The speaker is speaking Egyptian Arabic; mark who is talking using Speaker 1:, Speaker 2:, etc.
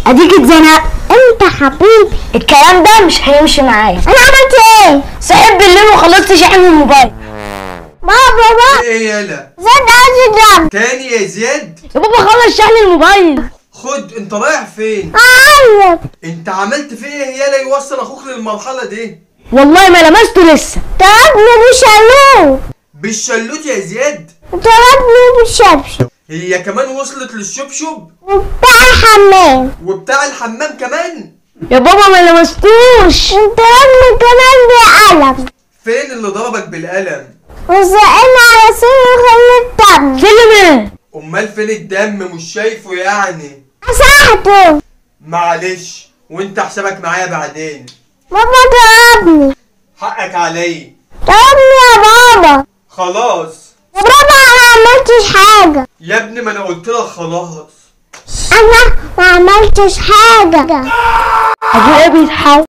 Speaker 1: اديك اتزنقت
Speaker 2: انت حبيبي
Speaker 1: الكلام ده مش هيمشي معايا
Speaker 2: انا عملت ايه
Speaker 1: صحيت بالليل وخلصت شحن الموبايل
Speaker 2: بابا بابا
Speaker 3: ايه يالا
Speaker 2: زاد عايز يضرب
Speaker 3: تاني يا زياد
Speaker 1: يا بابا خلص شحن الموبايل
Speaker 3: خد انت رايح فين
Speaker 2: اعيط
Speaker 3: انت عملت فيه ايه يالا يوصل اخوك للمرحله دي
Speaker 1: والله ما لمسته لسه
Speaker 2: ضربني بشالوت
Speaker 3: بالشلوت يا زياد
Speaker 2: ضربني بشبشب
Speaker 3: هي كمان وصلت للشبشب
Speaker 2: وبتاع الحمام
Speaker 3: وبتاع الحمام كمان
Speaker 1: يا بابا ما لمستوش
Speaker 2: انت ضربني كمان بقلم
Speaker 3: فين اللي ضربك بالقلم
Speaker 2: وزقنا على سن خلي الدم
Speaker 1: فيلم ايه
Speaker 3: امال فين الدم مش شايفه يعني
Speaker 2: مسحته
Speaker 3: معلش وانت حسابك معايا بعدين
Speaker 2: بابا ضربني
Speaker 3: حقك عليا
Speaker 2: ضربني يا بابا
Speaker 3: خلاص
Speaker 2: يا بابا انا ما عملتش حاجة
Speaker 3: يا ابني ما انا قلت لك خلاص
Speaker 2: انا ما عملتش حاجة
Speaker 1: ابويا بيتحول